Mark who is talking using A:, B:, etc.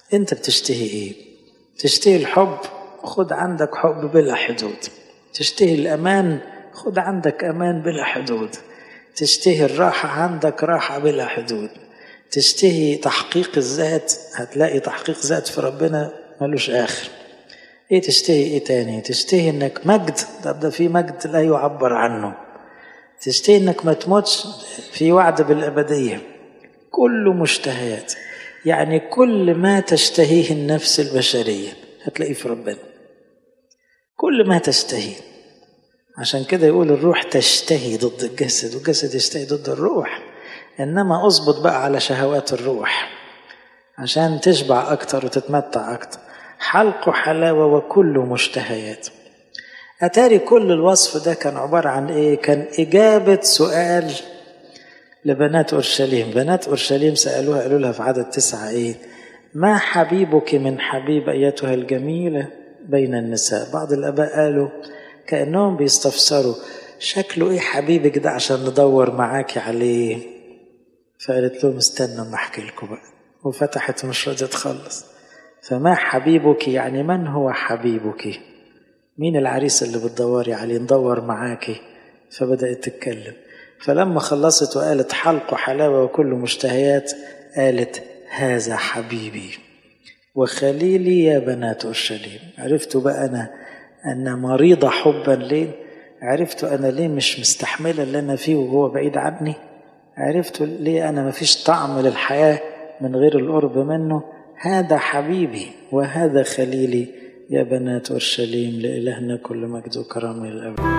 A: انت بتشتهي ايه تشتهي الحب خد عندك حب بلا حدود تشتهي الامان خد عندك امان بلا حدود تشتهي الراحه عندك راحه بلا حدود تشتهي تحقيق الذات هتلاقي تحقيق ذات في ربنا ملوش اخر ايه تشتهي ايه تاني تشتهي انك مجد ده, ده في مجد لا يعبر عنه تشتهي انك ما تموتش في وعد بالابديه كله مشتهيات يعني كل ما تشتهيه النفس البشريه هتلاقيه في ربنا كل ما تشتهي عشان كده يقول الروح تشتهي ضد الجسد والجسد يشتهي ضد الروح انما اظبط بقى على شهوات الروح عشان تشبع اكتر وتتمتع اكتر حلق حلاوه وكل مشتهيات اتاري كل الوصف ده كان عباره عن ايه كان اجابه سؤال لبنات اورشليم بنات اورشليم سالوها قالوا لها في عدد تسعه ايه ما حبيبك من حبيب ايتها الجميله بين النساء بعض الاباء قالوا كانهم بيستفسروا شكله ايه حبيبك ده عشان ندور معاكي عليه فقالت لهم استنوا ما احكي لكم بقى وفتحت مش راضيه تخلص فما حبيبك يعني من هو حبيبك مين العريس اللي بتدوري عليه ندور معاكي فبدات تتكلم فلما خلصت وقالت حلق وحلاوه وكل مشتهيات قالت هذا حبيبي وخليلي يا بنات اورشليم عرفتوا بقى انا انا مريضه حبا ليه عرفتوا انا ليه مش مستحمله اللي انا فيه وهو بعيد عني عرفتوا ليه انا مفيش طعم للحياه من غير القرب منه هذا حبيبي وهذا خليلي يا بنات اورشليم لالهنا كل مجد وكرامه للابد